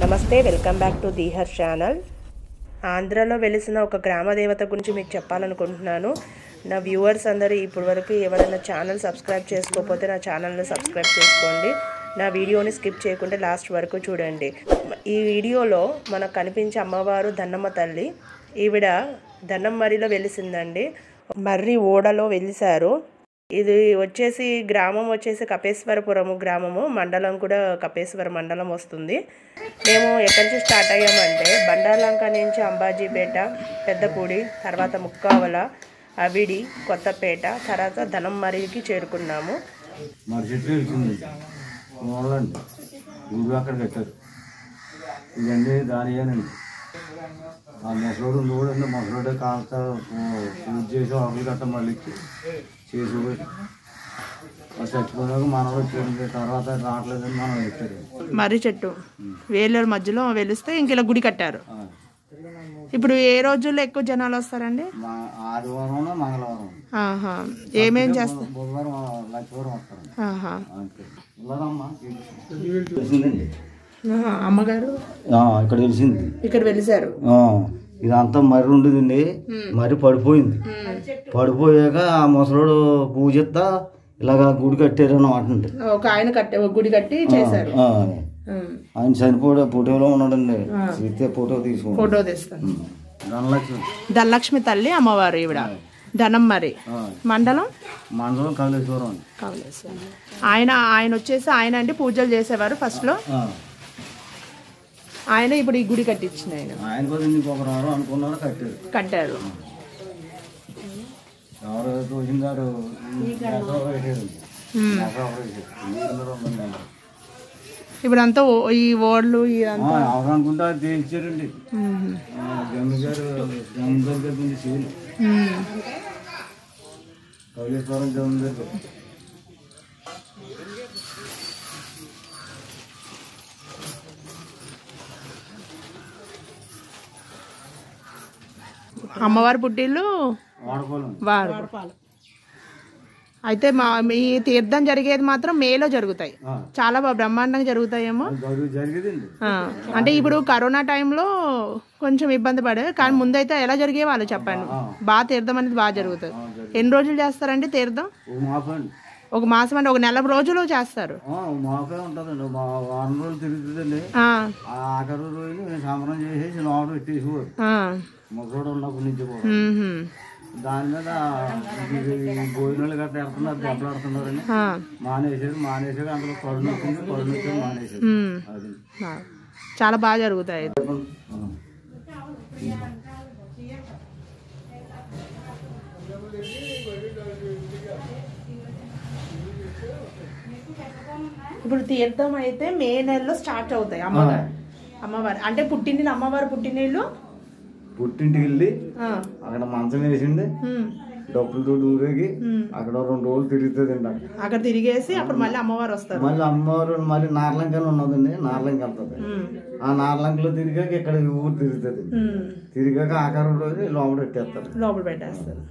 నమస్తే welcome back to దీహర్ channel ఆంధ్రాలో వెలిసిన ఒక గ్రామ దేవత గురించి మీకు చెప్పాలనుకుంటున్నాను నా వ్యూవర్స్ అందరూ ఇప్పటి వరకు ఎవరైనా ఛానల్ సబ్స్క్రైబ్ చేసుకోకపోతే నా ఛానల్ని సబ్స్క్రైబ్ చేసుకోండి నా వీడియోని స్కిప్ చేయకుండా లాస్ట్ వరకు చూడండి ఈ వీడియోలో మనకు కనిపించే అమ్మవారు దన్నమ్మ తల్లి ఈవిడ దన్నమ్మరిలో వెలిసిందండి మర్రి ఓడలో వెలిసారు ఇది వచ్చేసి గ్రామం వచ్చేసి కపేశ్వరపురము గ్రామము మండలం కూడా కపేశ్వర మండలం వస్తుంది మేము ఎక్కడి నుంచి స్టార్ట్ అయ్యామంటే బండార్లంక నుంచి అంబాజీపేట పెద్దపూడి తర్వాత ముక్కావల అవిడి కొత్తపేట తర్వాత ధనంమరికి చేరుకున్నాము మరి చెట్లు వెళ్తుంది మూలండి ఊరు అక్కడ కట్టారు ఇదండి దానియేనండి ఆ ముసలోడు ఉంది కూడా ఉంది ముసలోడే కాస్త పూజ చేసి ఆకులు కట్ట మళ్ళీ ఇచ్చి చేసి పోయి వాళ్ళు చచ్చిపోయాక మనం వచ్చేది తర్వాత రావట్లేదని మనం వచ్చారు మర్రి చెట్టు వేలూరు మధ్యలో వెలిస్తే ఇంక ఇలా గుడి కట్టారు ఇప్పుడు ఏ రోజుల్లో ఎక్కువ జనాలు వస్తారండి మా ఆదివారం మంగళవారం ఆహా ఏమేం చేస్తారు బుధవారం లక్ష్మీవారం వస్తారు ఆహా అంతే ఇలాగమ్మా తెలిసిందండి ఆహా, అమ్మగారు ఇక్కడ తెలిసింది ఇక్కడ వెలిసారు ఆ, ఇదంతా మర్రి ఉండేదండి మర్రి పడిపోయింది పడిపోయాక ఆ ముసలోడు పూజిస్తా ఇలాగ గుడి కట్టారు అన్నమాట ఒక ఆయన కట్టే ఒక గుడి కట్టి చేశారు ఆ, ఉమ్. ఆయన చనిపోయే ఫోటోలో ఉన్నాడండి ఇస్తే ఫోటో తీసుకుంటాం ఫోటో తీస్తాను ధనలక్ష్మి ధనలక్ష్మి తల్లి అమ్మవారు ఈవిడ ధనం మరి ఆ, మండలం మండలం కమలేశ్వరం అండి కావలేశ్వరం ఆయన ఆయన వచ్చేసి ఆయన అంటే పూజలు చేసేవారు ఫస్ట్ లో ఆ, ఆయన ఇప్పుడు ఈ గుడి కట్టించిన ఆయన ఆయన కూడా ఇంకొక రారు అనుకున్నారు కట్టారు కట్టారు ఎవరు తోసిందారు నెసరావు పెట్టారు ఉమ్. నెసరావు పెట్టారు. ఇందులో ఉందండి. ఇప్పుడు అంతా ఓ- ఈ ఓడ్లు ఇదంతా ఆ, ఎవరు అనుకుంటే అది తేల్చారండి ఉమ్. జమ్మి గారు జమ్మి దగ్గర ఉంది శివులు ఉమ్. కౌలేశ్వరం జమ్మి దగ్గర అమ్మవారి పుట్టిల్లు వాడకోలం వారు అయితే మా ఈ తీర్థం జరిగేది మాత్రం మేలో జరుగుతాయి ఆ, చాలా బాగా బ్రహ్మాండంగా జరుగుతాయేమో అది జరుగు జరిగేదండి ఆ, అంటే ఇప్పుడు కరోనా టైంలో కొంచెం ఇబ్బంది పడే కానీ ముందైతే ఎలా జరిగే వాళ్ళు చెప్పండి బాగా తీర్థం అనేది బాగా జరుగుతుంది ఎన్ని రోజులు చేస్తారండి తీర్థం ఓ మాపండి ఒక మాసం అంటే ఒక నెల రోజులు చేస్తారు ఓ మాపే ఉంటుందండి మా వారం రోజులు తిరుగుతుందండి ఆ, ఆ ఆఖరి రోజులు నేను సంబరం చేసేసి లోపల పెట్టేసేవారు ఆ, ముసలోడు ఉన్నప్పటి నుంచి కూడా మ్మ్హ్మ్. దాని మీద ఇది ఈ భోజనాలు గట్రా వెళ్తున్నారు దెబ్బలాడుతున్నారని ఆ, మానేశారు మానేశారు అందులో కరుణ వచ్చింది కరుణ వచ్చి మానేశారు మ్మ్. అది ఆ, చాలా బాగా జరుగుతాయి ఆ. ఇప్పుడు తీర్థం అయితే మే నెలలో స్టార్ట్ అవుతాయి అమ్మవారు అమ్మవారు అంటే పుట్టినీళ్ళు అమ్మవారు పుట్టినీళ్ళు పుట్టింటికి వెళ్ళి ఆ, అక్కడ మంచం వేసింది మ్మ్. డబ్బులతో ఊరేగి మ్మ్. అక్కడ రెండు రోజులు తిరుగుతుందండి అక్కడ అక్కడ తిరిగేసి అప్పుడు మళ్ళీ అమ్మవారు వస్తారు మళ్ళీ అమ్మవారు మళ్ళీ నార్లంకని ఉన్నదండి నార్లంక వెళ్తుంది మ్మ్. ఆ నార్లంకలో తిరిగాక ఇక్కడ ఈ ఊరు తిరుగుతుంది మ్మ్. తిరిగాక ఆఖరి రోజు లోపల పెట్టేస్తారు లోపల పెట్టేస్తారు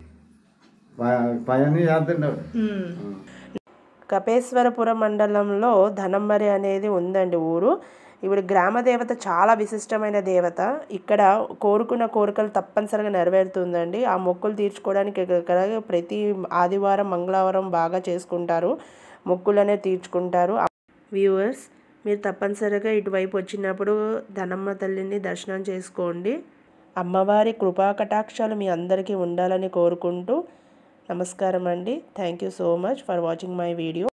పైన చేద్దండి ఆవిడ మ్మ్. కపేశ్వరపురం మండలంలో ధనంమరి అనేది ఉందండి ఊరు ఇప్పుడు గ్రామ దేవత చాలా విశిష్టమైన దేవత ఇక్కడ కోరుకున్న కోరికలు తప్పనిసరిగా నెరవేరుతుందండి ఆ మొక్కులు తీర్చుకోవడానికి ఇక్కడ ప్రతి ఆదివారం మంగళవారం బాగా చేసుకుంటారు మొక్కులు అనేది తీర్చుకుంటారు వ్యూవర్స్ మీరు తప్పనిసరిగా ఇటువైపు వచ్చినప్పుడు ధనమ్మ తల్లిని దర్శనం చేసుకోండి అమ్మవారి కృపా కటాక్షాలు మీ అందరికీ ఉండాలని కోరుకుంటూ నమస్కారం అండి thank you so much for watching my video